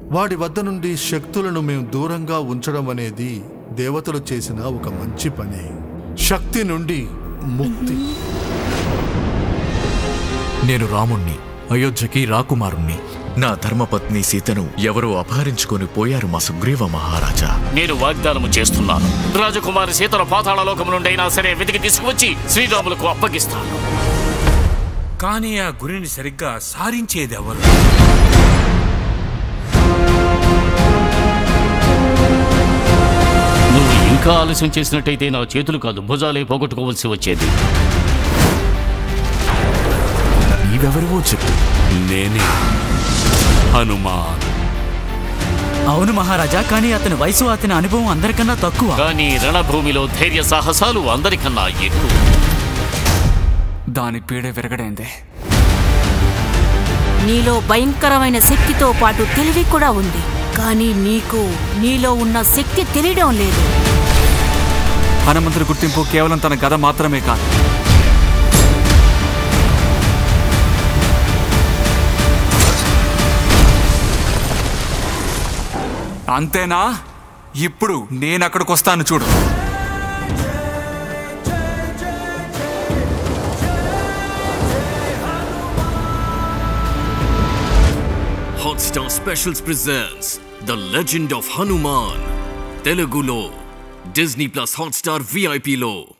వాడి వద్ద నుండి శక్తులను మేము దూరంగా ఉంచడం అనేది దేవతలు చేసిన ఒక మంచి పని శక్తి నుండి ముక్తి నేను రాముణ్ణి అయోధ్యకి రాకుమారుణ్ణి నా ధర్మపత్ని సీతను ఎవరో అపహరించుకొని పోయారు మా సుగ్రీవ మహారాజా నేను వాగ్దానము చేస్తున్నాను రాజకుమారి సీతను పాతాళ లోకము నుండి అయినా సరే వెతికి తీసుకువచ్చి శ్రీరాములకు అప్పగిస్తాను కానీ ఆ గురిని సరిగ్గా సారించేది ఎవరు నువ్వు ఇంకా ఆలస్యం చేసినట్టయితే నా చేతులు కాదు భుజాలే పోగొట్టుకోవలసి వచ్చేది నీవెవరివో చెప్పు నేనే హనుమాన్ అవును మహారాజా కానీ అతని వయసు అతని అనుభవం అందరికన్నా తక్కువ కానీ రణభూమిలో ధైర్య సాహసాలు అందరికన్నా ఎక్కువ దాని పీడ విరగడైందే నీలో భయంకరమైన శక్తితో పాటు తెలివి కూడా ఉంది కానీ నీకు నీలో ఉన్న శక్తి తెలియడం లేదు హనుమంతుడి గుర్తింపు కేవలం తన గద మాత్రమే కాదు అంతేనా ఇప్పుడు నేను అక్కడికి వస్తాను చూడు Hotstar Specials presents The Legend of Hanuman. Telugulo. Disney Plus Hotstar VIP లో